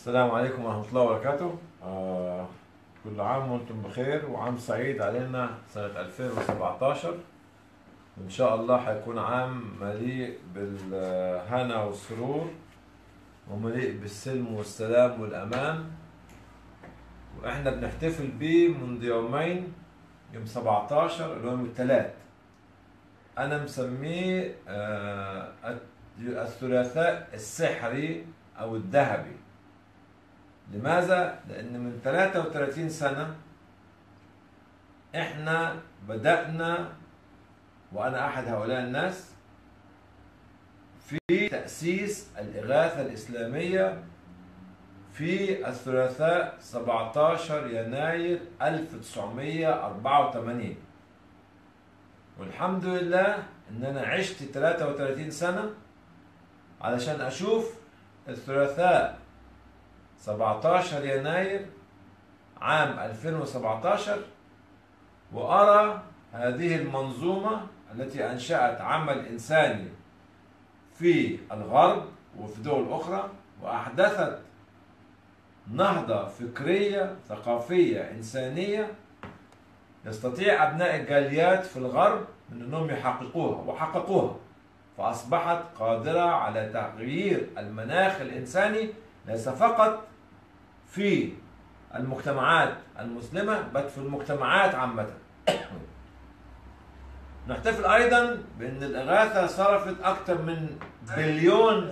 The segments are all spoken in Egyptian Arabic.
السلام عليكم ورحمة الله وبركاته آه كل عام وانتم بخير وعام سعيد علينا سنة 2017 إن شاء الله حيكون عام مليء بالهنا والسرور ومليء بالسلم والسلام والأمان وإحنا بنحتفل بيه منذ يومين يوم 17 اللي هو يوم الثلاث أنا مسميه آه الثلاثاء السحري أو الذهبي لماذا؟ لأن من 33 سنة إحنا بدأنا وأنا أحد هؤلاء الناس في تأسيس الإغاثة الإسلامية في الثلاثاء 17 يناير 1984 والحمد لله إن أنا عشت 33 سنة علشان أشوف الثلاثاء 17 يناير عام 2017 وأرى هذه المنظومة التي أنشأت عمل إنساني في الغرب وفي دول أخرى وأحدثت نهضة فكرية ثقافية إنسانية يستطيع أبناء الجاليات في الغرب من أنهم يحققوها وحققوها فأصبحت قادرة على تغيير المناخ الإنساني ليس فقط في المجتمعات المسلمة بل في المجتمعات عامة نحتفل أيضا بأن الإغاثة صرفت أكثر من بليون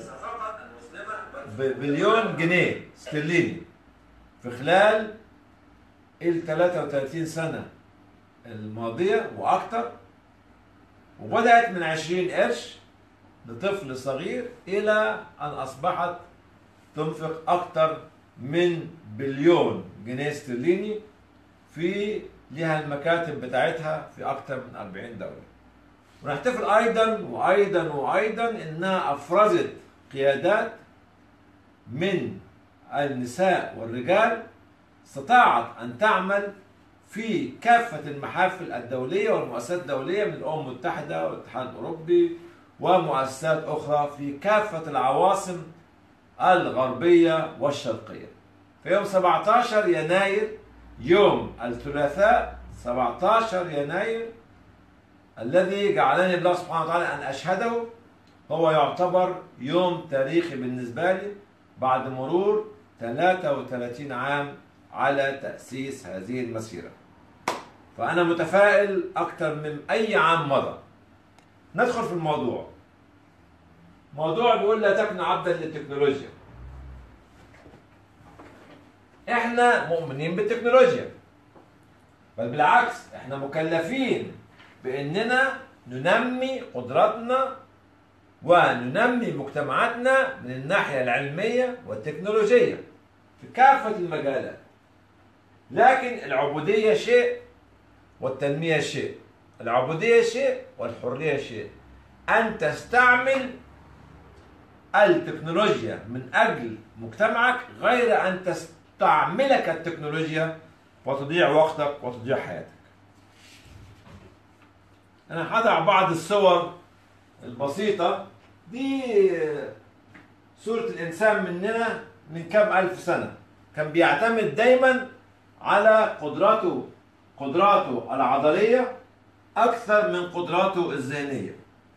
بليون جنيه استرليني في خلال ال 33 سنة الماضية وأكثر وبدأت من 20 قرش لطفل صغير إلى أن أصبحت تنفق أكثر من بليون جنيه استرليني في لها المكاتب بتاعتها في أكثر من 40 دولة ونحتفل أيضا وأيضا وأيضا إنها أفرزت قيادات من النساء والرجال استطاعت أن تعمل في كافة المحافل الدولية والمؤسسات الدولية من الأمم المتحدة والاتحاد الأوروبي ومؤسسات أخرى في كافة العواصم الغربية والشرقية في يوم 17 يناير يوم الثلاثاء 17 يناير الذي جعلني الله سبحانه وتعالى أن أشهده هو يعتبر يوم تاريخي بالنسبة لي بعد مرور 33 عام على تأسيس هذه المسيرة فأنا متفائل أكثر من أي عام مضى ندخل في الموضوع موضوع بيقول لا تكن عبدا للتكنولوجيا احنا مؤمنين بالتكنولوجيا بل بالعكس احنا مكلفين باننا ننمي قدراتنا وننمي مجتمعاتنا من الناحيه العلميه والتكنولوجيه في كافه المجالات لكن العبوديه شيء والتنميه شيء العبوديه شيء والحريه شيء ان تستعمل التكنولوجيا من اجل مجتمعك غير ان تستعملك التكنولوجيا وتضيع وقتك وتضيع حياتك. انا هضع بعض الصور البسيطه دي صوره الانسان مننا من كم الف سنه كان بيعتمد دايما على قدراته قدراته العضليه اكثر من قدراته الذهنيه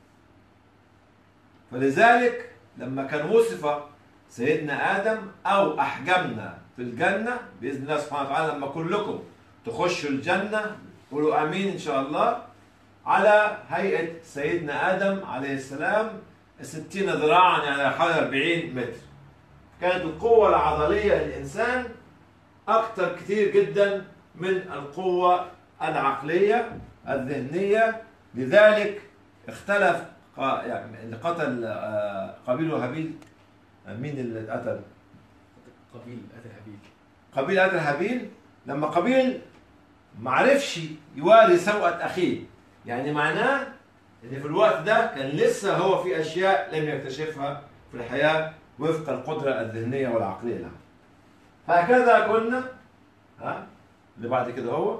فلذلك لما كان وصف سيدنا ادم او احجمنا في الجنه باذن الله سبحانه وتعالى لما كلكم تخشوا الجنه قولوا امين ان شاء الله على هيئه سيدنا ادم عليه السلام 60 ذراعا يعني حوالي 40 متر كانت القوه العضليه للانسان اكثر كثير جدا من القوه العقليه الذهنيه لذلك اختلف يعني اللي قتل قابيل وهابيل مين اللي قتل؟ قبيل قتل هابيل قابيل قتل هابيل لما قابيل ما عرفش يواري سوءة أخيه يعني معناه إن في الوقت ده كان لسه هو في أشياء لم يكتشفها في الحياة وفق القدرة الذهنية والعقلية له هكذا كنا ها اللي بعد كده هو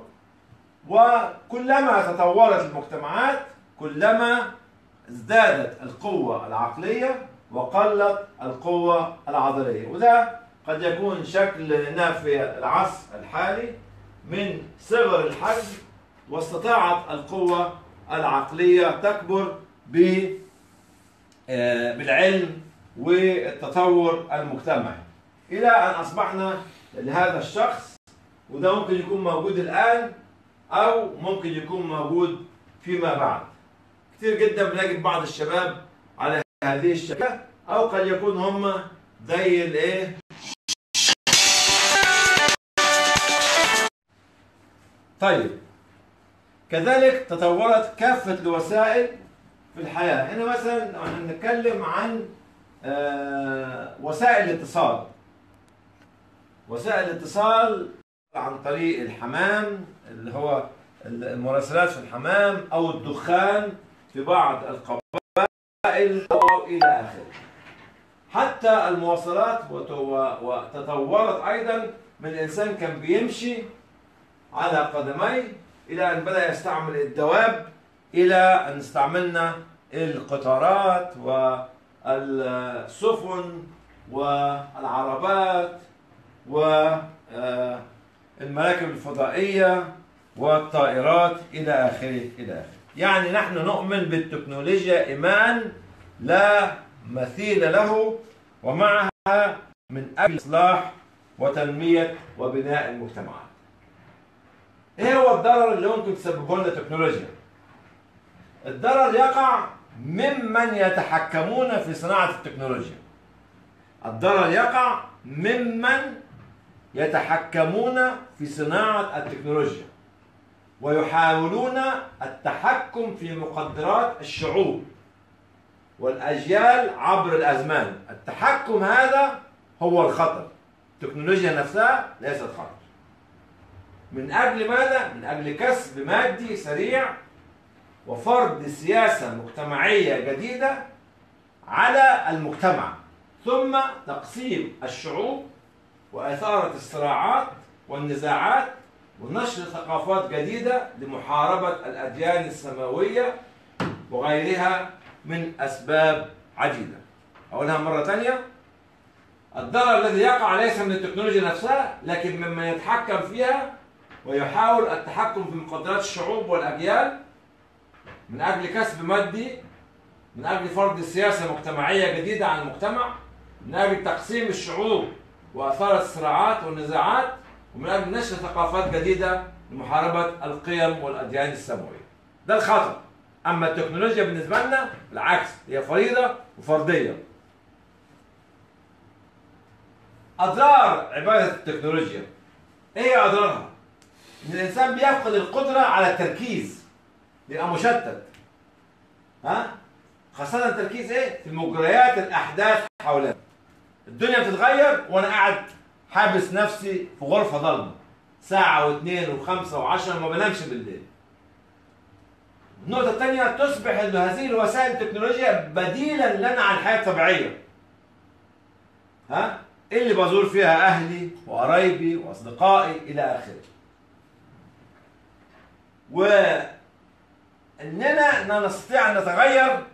وكلما تطورت المجتمعات كلما ازدادت القوة العقلية وقلت القوة العضلية وده قد يكون شكلنا في العصر الحالي من صغر الحجم واستطاعت القوة العقلية تكبر ب آه، بالعلم والتطور المجتمعي إلى أن أصبحنا لهذا الشخص وده ممكن يكون موجود الآن أو ممكن يكون موجود فيما بعد كثير جدا بنجد بعض الشباب على هذه الشكل أو قد يكون هم زي الإيه طيب كذلك تطورت كافة الوسائل في الحياة هنا مثلا لو احنا بنتكلم عن آه، وسائل الاتصال وسائل الاتصال عن طريق الحمام اللي هو المراسلات في الحمام او الدخان في بعض القبائل او الى اخره حتى المواصلات وتو- وتطورت ايضا من الانسان كان بيمشي على قدميه الى ان بدا يستعمل الدواب الى ان استعملنا القطارات والسفن والعربات والمراكب الفضائيه والطائرات الى اخره الى اخره يعني نحن نؤمن بالتكنولوجيا ايمان لا مثيل له ومعها من اجل اصلاح وتنميه وبناء المجتمعات ايه هو الضرر اللي ممكن تسببه لنا التكنولوجيا؟ الضرر يقع ممن يتحكمون في صناعة التكنولوجيا. الضرر يقع ممن يتحكمون في صناعة التكنولوجيا ويحاولون التحكم في مقدرات الشعوب والأجيال عبر الأزمان. التحكم هذا هو الخطر. التكنولوجيا نفسها ليست خطر. من أجل ماذا؟ من أجل كسب مادي سريع وفرض سياسة مجتمعية جديدة على المجتمع ثم تقسيم الشعوب وإثارة الصراعات والنزاعات ونشر ثقافات جديدة لمحاربة الأديان السماوية وغيرها من أسباب عديدة أقولها مرة ثانية الضرر الذي يقع ليس من التكنولوجيا نفسها لكن ممن يتحكم فيها ويحاول التحكم في مقدرات الشعوب والأجيال من أجل كسب مادي من أجل فرض سياسة مجتمعية جديدة على المجتمع من أجل تقسيم الشعوب وأثارة الصراعات والنزاعات ومن أجل نشر ثقافات جديدة لمحاربة القيم والأديان السماوية ده الخطر أما التكنولوجيا بالنسبة لنا بالعكس هي فريضة وفردية أضرار عبادة التكنولوجيا إيه هي أضرارها؟ إن الإنسان بيفقد القدرة على التركيز بيبقى مشتت ها؟ خاصة التركيز إيه؟ في مجريات الأحداث حولنا الدنيا بتتغير وأنا قاعد حابس نفسي في غرفة ضلمة ساعة واثنين وخمسة وعشرة ما بنامش بالليل النقطة الثانية تصبح أن هذه الوسائل التكنولوجيا بديلا لنا عن الحياة الطبيعية ها؟ اللي بزور فيها أهلي وقرايبي وأصدقائي إلى آخره وإننا نستطيع أن نتغير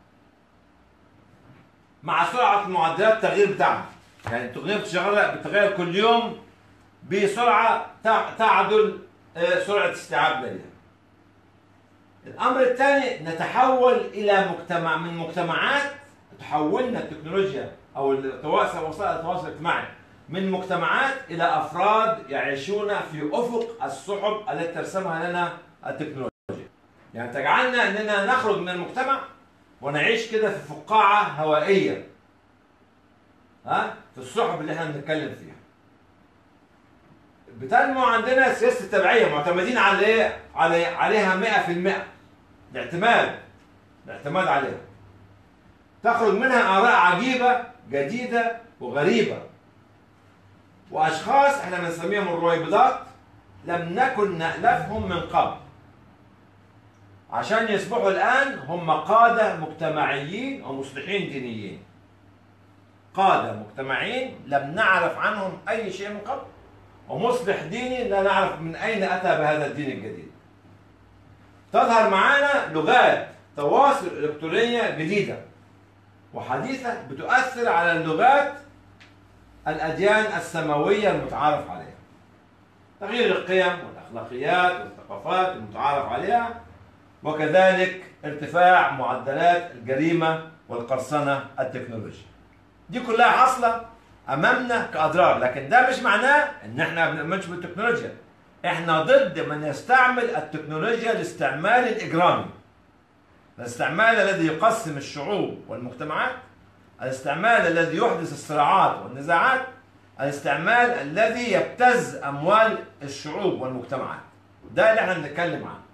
مع سرعة معدلات التغيير بتاعها يعني التقنية بتشتغل بتتغير كل يوم بسرعة تع- تعدل آه، سرعة استيعابنا لها الأمر الثاني نتحول إلى مجتمع من مجتمعات تحولنا التكنولوجيا أو التواصل وسائل التواصل الاجتماعي من مجتمعات إلى أفراد يعيشون في أفق السحب التي ترسمها لنا التكنولوجيا يعني تجعلنا أننا نخرج من المجتمع ونعيش كده في فقاعة هوائية ها في السحب اللي احنا بنتكلم فيها بتنمو عندنا سياسه التبعيه معتمدين على ايه؟ على عليها 100% الاعتماد الاعتماد عليها تخرج منها اراء عجيبه جديده وغريبه واشخاص احنا بنسميهم الرويبضات لم نكن نالفهم من قبل عشان يصبحوا الان هم قاده مجتمعيين ومصلحين دينيين قادة مجتمعين لم نعرف عنهم أي شيء من قبل ومصلح ديني لا نعرف من أين أتى بهذا الدين الجديد تظهر معنا لغات تواصل إلكترونية جديدة وحديثة بتؤثر على اللغات الأديان السماوية المتعارف عليها تغيير القيم والأخلاقيات والثقافات المتعارف عليها وكذلك ارتفاع معدلات الجريمة والقرصنة التكنولوجية دي كلها حاصلة أمامنا كأضرار لكن ده مش معناه إن إحنا ما بنؤمنش بالتكنولوجيا إحنا ضد من يستعمل التكنولوجيا الاستعمال الإجرامي الاستعمال الذي يقسم الشعوب والمجتمعات الاستعمال الذي يحدث الصراعات والنزاعات الاستعمال الذي يبتز اموال الشعوب والمجتمعات ده اللي احنا بنتكلم عنه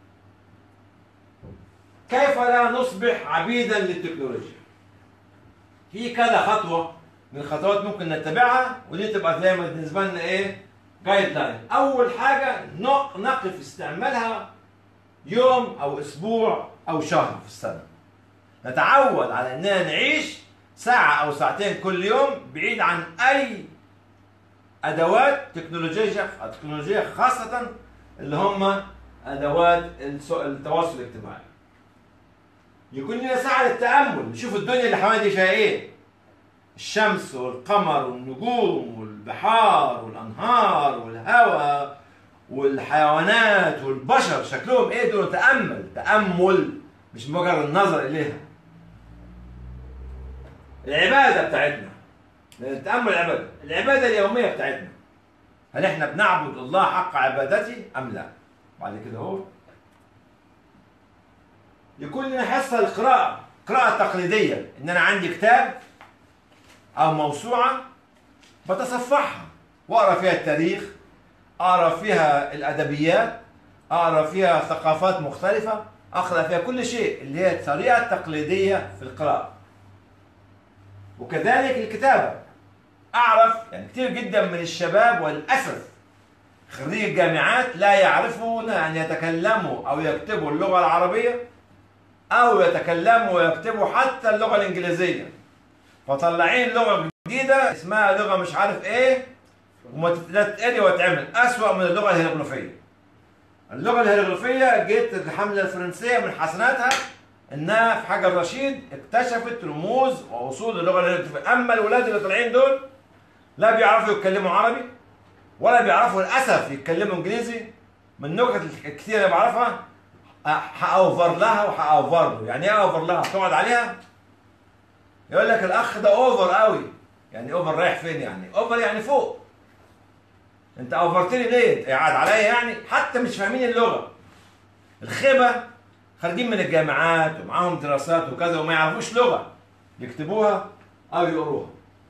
كيف لا نصبح عبيدا للتكنولوجيا في كذا خطوه من الخطوات ممكن نتبعها ودي تبقى زي ما بالنسبه لنا ايه جايد لاين اول حاجه نق- نقف استعمالها يوم او اسبوع او شهر في السنه نتعود على اننا نعيش ساعة أو ساعتين كل يوم بعيد عن أي أدوات تكنولوجية تكنولوجية خاصة اللي هم أدوات السو- التواصل الاجتماعي. يكون لنا ساعة للتأمل نشوف الدنيا اللي حوالينا دي فيها إيه. الشمس والقمر والنجوم والبحار والأنهار والهواء والحيوانات والبشر شكلهم إيه دول تأمل تأمل مش مجرد النظر إليها. العباده بتاعتنا لان التامل العباده العباده اليوميه بتاعتنا هل احنا بنعبد الله حق عبادته ام لا بعد كده اهو يكون لنا حصه القراءه قراءه تقليديه ان انا عندي كتاب او موسوعه بتصفحها واقرا فيها التاريخ اقرا فيها الادبيات اقرا فيها ثقافات مختلفه اقرا فيها كل شيء اللي هي الطريقه التقليديه في القراءه وكذلك الكتابة أعرف يعني كثير جدا من الشباب وللأسف خريج الجامعات لا يعرفون أن يتكلموا أو يكتبوا اللغة العربية أو يتكلموا ويكتبوا حتى اللغة الإنجليزية فطلعين لغة جديدة اسمها لغة مش عارف إيه وما لا تتقري وتعمل أسوأ من اللغة الهيروغليفية اللغة الهيروغليفية جت الحملة الفرنسية من حسناتها انها في حجر رشيد اكتشفت رموز واصول اللغه الهيروغليفيه اما الولاد اللي طالعين دول لا بيعرفوا يتكلموا عربي ولا بيعرفوا للاسف يتكلموا انجليزي من النكت الكتير اللي بعرفها هاوفر لها وهاوفر له يعني ايه اوفر لها تقعد عليها يقول لك الاخ ده اوفر قوي يعني اوفر رايح فين يعني اوفر يعني فوق انت اوفرتني ليه انت قاعد عليا يعني حتى مش فاهمين اللغه الخيبه خارجين من الجامعات ومعاهم دراسات وكذا وما يعرفوش لغه يكتبوها او يقروها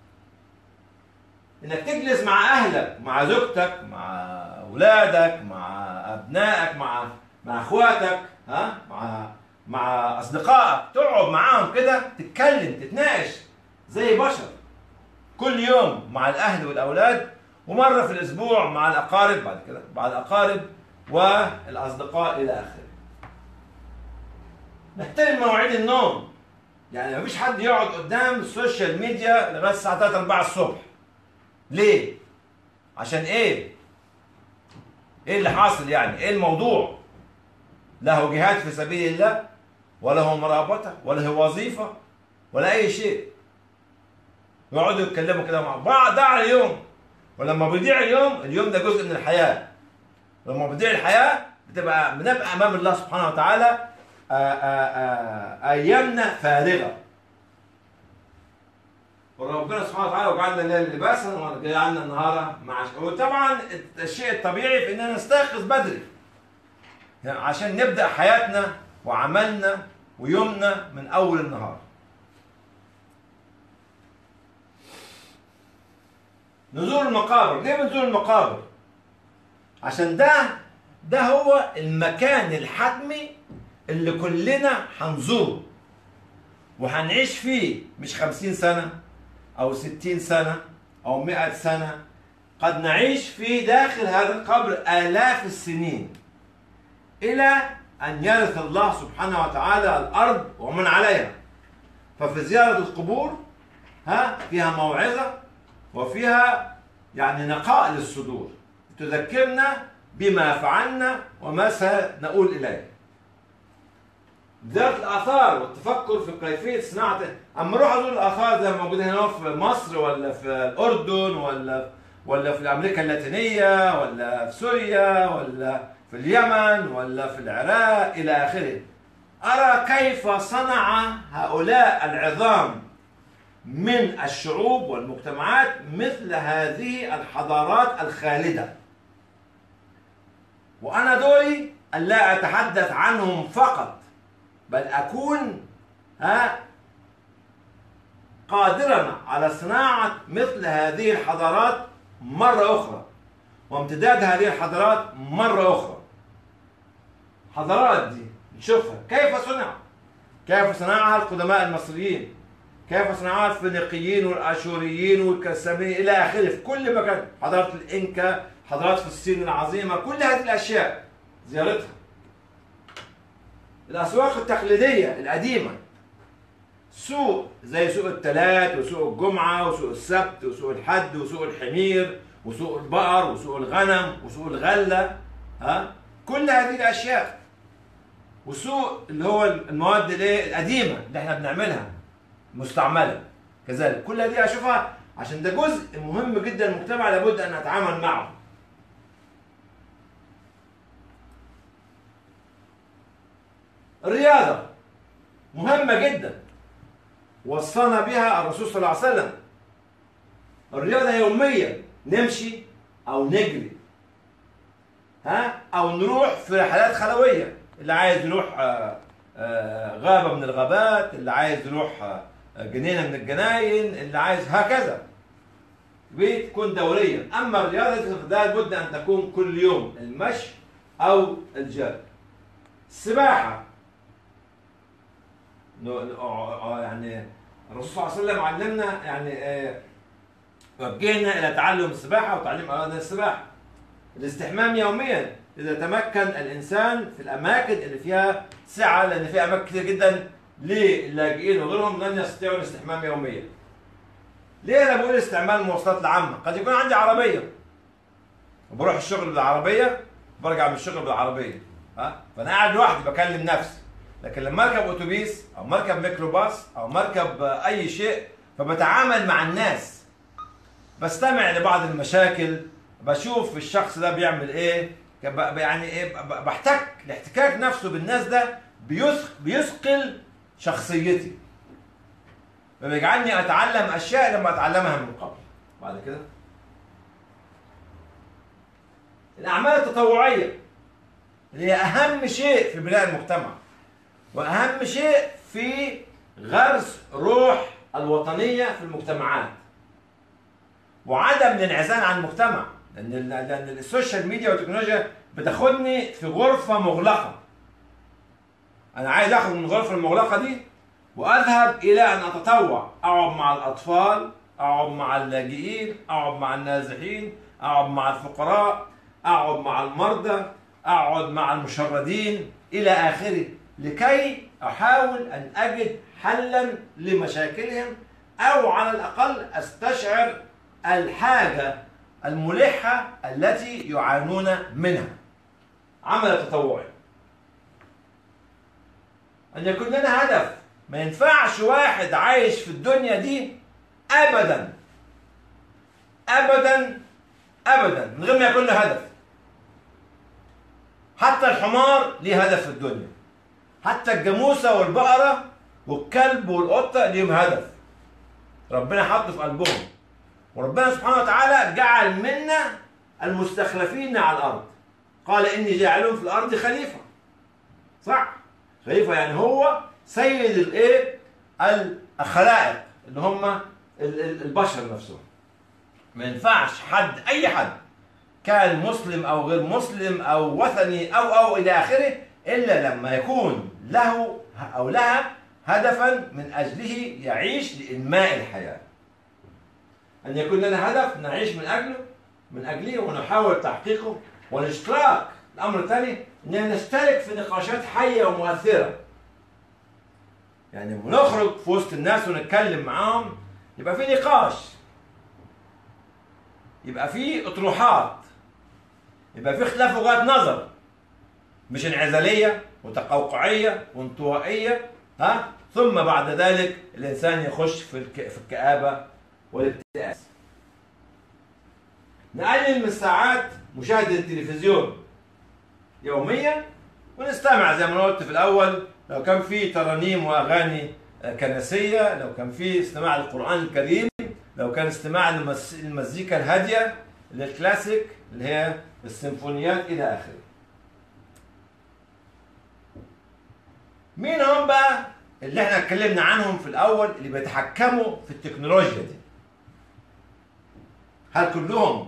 انك تجلس مع اهلك مع زوجتك مع اولادك مع ابنائك مع مع اخواتك ها مع مع اصدقائك تقعد معاهم كده تتكلم تتناقش زي بشر كل يوم مع الاهل والاولاد ومره في الاسبوع مع الاقارب بعد كده مع الاقارب والاصدقاء الى اخره نحترم مواعيد النوم يعني مفيش حد يقعد قدام السوشيال ميديا لغايه الساعه 3 4 الصبح ليه عشان ايه ايه اللي حاصل يعني ايه الموضوع لا هو جهاد في سبيل الله ولا هو مرابطه ولا هو وظيفه ولا اي شيء يقعدوا يتكلموا كده مع بعض ضاع اليوم ولما بيضيع اليوم اليوم ده جزء من الحياه لما بتضيع الحياه بتبقى بنبقى امام الله سبحانه وتعالى آآ آآ ايامنا فارغه وربنا سبحانه وتعالى وجعلنا الليل لباسا وجعلنا النهار معاشا وطبعا الشيء الطبيعي في اننا نستيقظ بدري يعني عشان نبدا حياتنا وعملنا ويومنا من اول النهار نزور المقابر ليه بنزور المقابر عشان ده ده هو المكان الحتمي اللي كلنا هنزوره وهنعيش فيه مش خمسين سنة أو ستين سنة أو مئة سنة قد نعيش في داخل هذا القبر آلاف السنين إلى أن يرث الله سبحانه وتعالى الأرض ومن عليها ففي زيارة القبور ها فيها موعظة وفيها يعني نقاء للصدور تذكرنا بما فعلنا وما سنقول إليه زيارة الآثار والتفكر في كيفية صناعة أما أروح أزور الآثار زي ما موجودة هنا في مصر ولا في الأردن ولا ولا في أمريكا اللاتينية ولا في سوريا ولا في اليمن ولا في العراق إلى آخره أرى كيف صنع هؤلاء العظام من الشعوب والمجتمعات مثل هذه الحضارات الخالدة وأنا دوري أن لا أتحدث عنهم فقط بل أكون ها قادرا على صناعة مثل هذه الحضارات مرة أخرى وامتداد هذه الحضارات مرة أخرى الحضارات دي نشوفها كيف صنع كيف صنعها القدماء المصريين كيف صنعها الفينيقيين والاشوريين والكسامين الى اخره في كل مكان حضاره الانكا حضارات فلسطين العظيمه كل هذه الاشياء زيارتها الاسواق التقليديه القديمه سوق زي سوق الثلاث وسوق الجمعه وسوق السبت وسوق الحد وسوق الحمير وسوق البقر وسوق الغنم وسوق الغله ها كل هذه الاشياء وسوق اللي هو المواد الايه القديمه اللي احنا بنعملها مستعمله كذلك كل هذه اشوفها عشان ده جزء مهم جدا المجتمع لابد ان نتعامل معه الرياضه مهمه جدا وصانا بها الرسول صلى الله عليه وسلم الرياضه يوميا نمشي او نجري ها او نروح في رحلات خلويه اللي عايز يروح آه، آه، غابه من الغابات اللي عايز يروح آه، جنينه من الجناين اللي عايز هكذا بتكون دوريا اما الرياضه ده لابد ان تكون كل يوم المشي او الجري السباحه نو- نو- آه، يعني الرسول صلى الله عليه وسلم علمنا يعني آه، وجهنا الى تعلم السباحه وتعليم اولادنا السباحه الاستحمام يوميا اذا تمكن الانسان في الاماكن اللي فيها سعه لان في اماكن كتير جدا للاجئين وغيرهم لن يستطيعوا الاستحمام يوميا. ليه انا بقول استعمال المواصلات العامه؟ قد يكون عندي عربيه وبروح الشغل بالعربيه برجع من الشغل بالعربيه ها فانا قاعد لوحدي بكلم نفسي لكن لما اركب اتوبيس او مركب ميكروباص او مركب آه، اي شيء فبتعامل مع الناس بستمع لبعض المشاكل بشوف الشخص ده بيعمل ايه ب- يعني ايه ب- بحتك الاحتكاك نفسه بالناس ده بيثق بيثقل شخصيتي فبيجعلني اتعلم اشياء لما اتعلمها من قبل بعد كده الاعمال التطوعيه اللي هي اهم شيء في بناء المجتمع واهم شيء في غرس روح الوطنيه في المجتمعات وعدم الانعزال عن المجتمع لان ال- لان السوشيال ميديا والتكنولوجيا بتاخدني في غرفه مغلقه انا عايز اخرج من الغرفه المغلقه دي واذهب الى ان اتطوع اقعد مع الاطفال اقعد مع اللاجئين اقعد مع النازحين اقعد مع الفقراء اقعد مع المرضى اقعد مع المشردين الى اخره لكي احاول ان اجد حلا لمشاكلهم او على الاقل استشعر الحاجه الملحه التي يعانون منها عمل تطوعي ان يكون لنا هدف ما ينفعش واحد عايش في الدنيا دي ابدا ابدا ابدا من غير ما يكون له هدف حتى الحمار ليه هدف في الدنيا حتى الجاموسه والبقره والكلب والقطه ليهم هدف ربنا حطه في قلبهم وربنا سبحانه وتعالى جعل منا المستخلفين على الارض قال اني جاعل في الارض خليفه صح خليفه يعني هو سيد الايه الخلائق اللي هم ال- ال- البشر نفسهم ما ينفعش حد اي حد كان مسلم او غير مسلم او وثني او او الى اخره الا لما يكون له او لها هدفا من اجله يعيش لانماء الحياه ان يكون لنا هدف نعيش من اجله من اجله ونحاول تحقيقه والاشتراك الامر الثاني اننا نشترك في نقاشات حيه ومؤثره يعني لما نخرج في وسط الناس ونتكلم معاهم يبقى في نقاش يبقى في اطروحات يبقى في اختلاف وجهات نظر مش انعزاليه وتقوقعيه وانطوائيه ها ثم بعد ذلك الانسان يخش في الك... في الكآبه والاكتئاب نقلل من ساعات مشاهده التلفزيون يوميا ونستمع زي ما أنا قلت في الاول لو كان في ترانيم واغاني كنسيه لو كان في استماع للقران الكريم لو كان استماع للمس- للمزيكا الهاديه للكلاسيك اللي هي السيمفونيات الى اخره مين هم بقى اللي احنا اتكلمنا عنهم في الاول اللي بيتحكموا في التكنولوجيا دي هل كلهم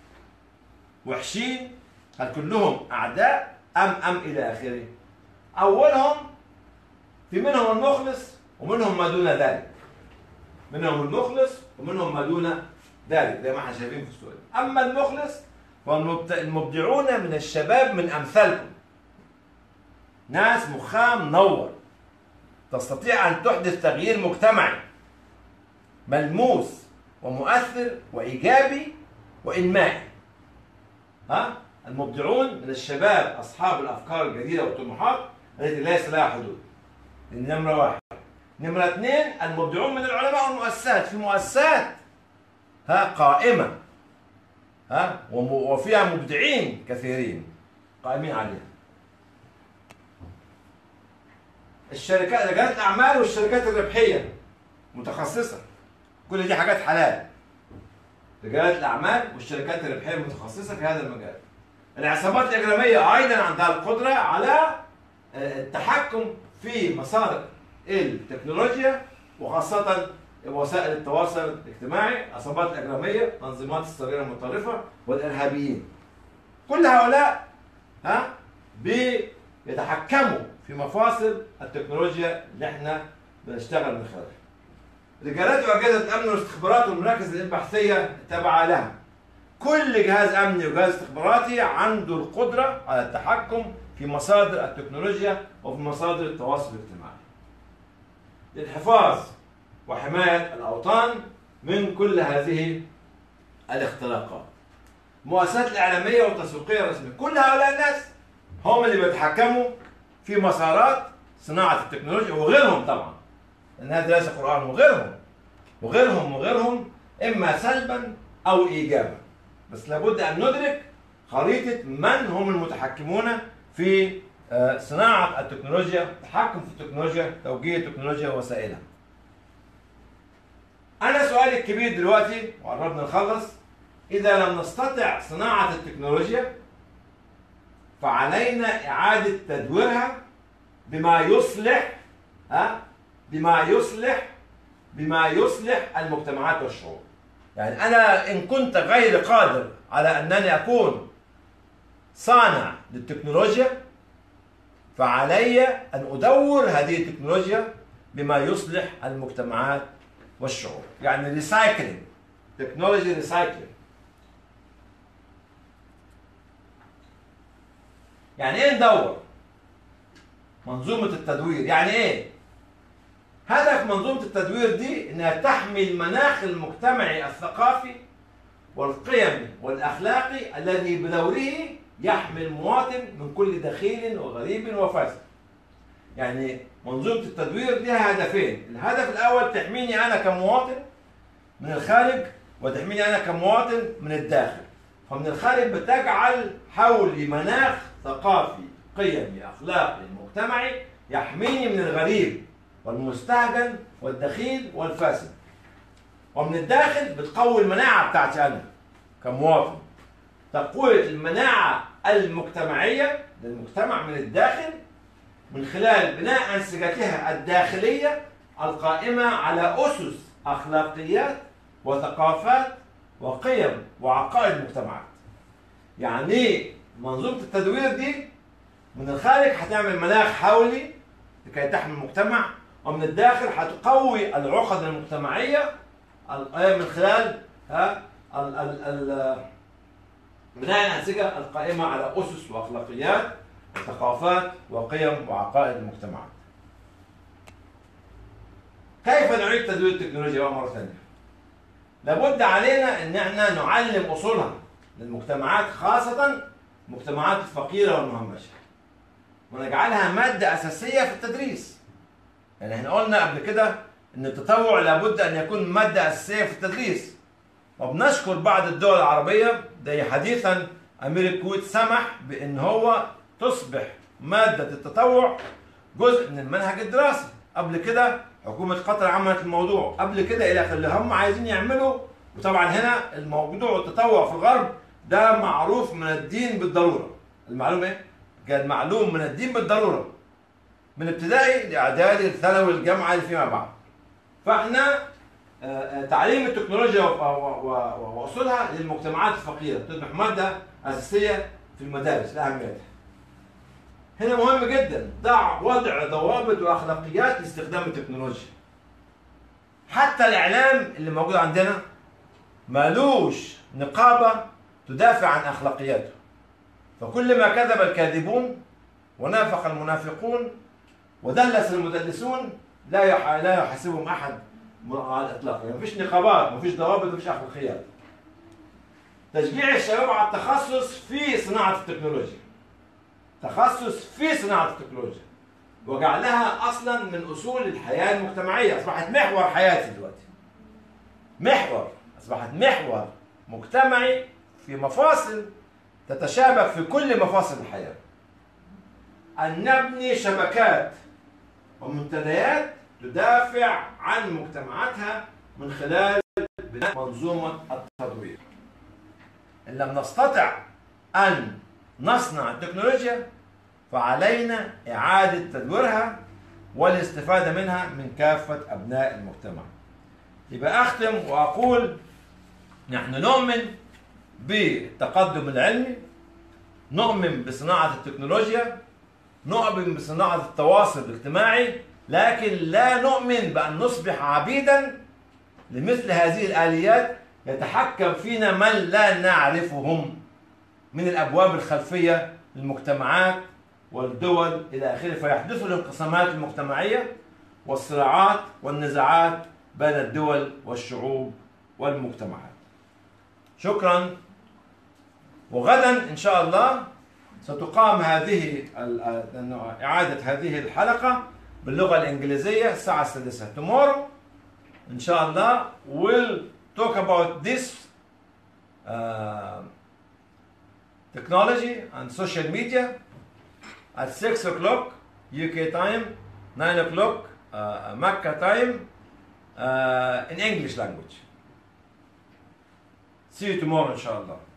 وحشين هل كلهم اعداء ام ام الى اخره اولهم في منهم المخلص ومنهم ما دون ذلك منهم المخلص ومنهم ما دون ذلك زي ما احنا شايفين في السؤال اما المخلص فالمبت- المبدعون من الشباب من امثالكم ناس مخها منور تستطيع ان تحدث تغيير مجتمعي ملموس ومؤثر وايجابي وانمائي ها المبدعون من الشباب اصحاب الافكار الجديده والطموحات التي ليس لها حدود دي نمره واحد نمره اثنين المبدعون من العلماء والمؤسسات في مؤسسات ها قائمه ها وم- وفيها مبدعين كثيرين قائمين عليها الشركات رجالات الاعمال والشركات الربحيه متخصصه كل دي حاجات حلال رجالات الاعمال والشركات الربحيه المتخصصه في هذا المجال العصابات الاجراميه ايضا عندها القدره على آه، التحكم في مصادر التكنولوجيا وخاصه وسائل التواصل الاجتماعي العصابات الاجراميه تنظيمات السريه المتطرفه والارهابيين كل هؤلاء ها بيتحكموا في مفاصل التكنولوجيا اللي احنا بنشتغل من خلالها رجالات واجهزه الامن والاستخبارات والمراكز البحثيه التابعه لها كل جهاز امني وجهاز استخباراتي عنده القدره على التحكم في مصادر التكنولوجيا وفي مصادر التواصل الاجتماعي للحفاظ وحمايه الاوطان من كل هذه الاختراقات المؤسسات الاعلاميه والتسويقيه الرسميه كل هؤلاء الناس هم اللي بيتحكموا في مسارات صناعه التكنولوجيا وغيرهم طبعا لان هذا ليس قران وغيرهم وغيرهم وغيرهم اما سلبا او ايجابا بس لابد ان ندرك خريطه من هم المتحكمون في آه، صناعه التكنولوجيا التحكم في التكنولوجيا توجيه التكنولوجيا ووسائلها انا سؤالي الكبير دلوقتي وقربنا نخلص اذا لم نستطع صناعه التكنولوجيا فعلينا اعاده تدويرها بما يصلح ها بما يصلح بما يصلح المجتمعات والشعوب يعني انا ان كنت غير قادر على انني اكون صانع للتكنولوجيا فعلي ان ادور هذه التكنولوجيا بما يصلح المجتمعات والشعوب يعني ريسايكلينج تكنولوجي ريسايكلينج يعني ايه ندور منظومه التدوير يعني ايه هدف منظومة التدوير دي إنها تحمي المناخ المجتمعي الثقافي والقيمي والأخلاقي الذي بدوره يحمي المواطن من كل دخيل وغريب وفاسد. يعني منظومة التدوير لها هدفين، الهدف الأول تحميني أنا كمواطن من الخارج وتحميني أنا كمواطن من الداخل. فمن الخارج بتجعل حولي مناخ ثقافي قيمي أخلاقي مجتمعي يحميني من الغريب والمستهجن والدخيل والفاسد ومن الداخل بتقوي المناعة بتاعتي أنا كمواطن تقوية المناعة المجتمعية للمجتمع من الداخل من خلال بناء أنسجتها الداخلية القائمة على أسس أخلاقيات وثقافات وقيم وعقائد المجتمعات يعني منظومة التدوير دي من الخارج هتعمل مناخ حولي لكي تحمي المجتمع ومن الداخل هتقوي العقد المجتمعيه ال- من خلال ها ال ال ال بناء الانسجه القائمه على اسس واخلاقيات وثقافات وقيم وعقائد المجتمعات. كيف نعيد تدوير التكنولوجيا بقى مره ثانيه؟ لابد علينا ان احنا نعلم اصولها للمجتمعات خاصه المجتمعات الفقيره والمهمشه. ونجعلها مادة أساسية في التدريس يعني احنا قلنا قبل كده ان التطوع لابد ان يكون مادة أساسية في التدريس وبنشكر بعض الدول العربية زي حديثا أمير الكويت سمح بأن هو تصبح مادة التطوع جزء من المنهج الدراسي قبل كده حكومة قطر عملت الموضوع قبل كده إلى آخره اللي هم عايزين يعملوا وطبعا هنا الموضوع التطوع في الغرب ده معروف من الدين بالضرورة المعلومة ايه؟ كان معلوم من الدين بالضرورة من ابتدائي لإعدادي الثانوي الجامعة اللي فيما بعد فاحنا آه، آه، تعليم التكنولوجيا و- و- و- واصولها للمجتمعات الفقيره تصبح ماده اساسيه في المدارس لاهميتها. هنا مهم جدا ضع وضع ضوابط واخلاقيات لاستخدام التكنولوجيا. حتى الاعلام اللي موجود عندنا مالوش نقابه تدافع عن اخلاقياته. فكل ما كذب الكاذبون ونافق المنافقون ودلس المدلسون لا يح... لا يحاسبهم احد على الاطلاق يعني مفيش نقابات مفيش ضوابط مفيش اخلاقيات تشجيع الشباب على التخصص في صناعه التكنولوجيا تخصص في صناعه التكنولوجيا وجعلها اصلا من اصول الحياه المجتمعيه اصبحت محور حياتي دلوقتي محور اصبحت محور مجتمعي في مفاصل تتشابك في كل مفاصل الحياه ان نبني شبكات ومنتديات تدافع عن مجتمعاتها من خلال بناء منظومة التطوير إن لم نستطع أن نصنع التكنولوجيا فعلينا إعادة تدويرها والاستفادة منها من كافة أبناء المجتمع يبقى أختم وأقول نحن نؤمن بالتقدم العلمي نؤمن بصناعة التكنولوجيا نؤمن بصناعة التواصل الاجتماعي لكن لا نؤمن بأن نصبح عبيدا لمثل هذه الآليات يتحكم فينا من لا نعرفهم من الأبواب الخلفية للمجتمعات والدول إلى آخره فيحدث الانقسامات المجتمعية والصراعات والنزاعات بين الدول والشعوب والمجتمعات شكرا وغدا إن شاء الله ستقام هذه ال- إعادة هذه الحلقة باللغة الإنجليزية الساعة السادسة tomorrow إن شاء الله we'll talk about this uh, technology and social media at 6 o'clock UK time 9 o'clock uh, Mecca time uh, in English language see you tomorrow إن شاء الله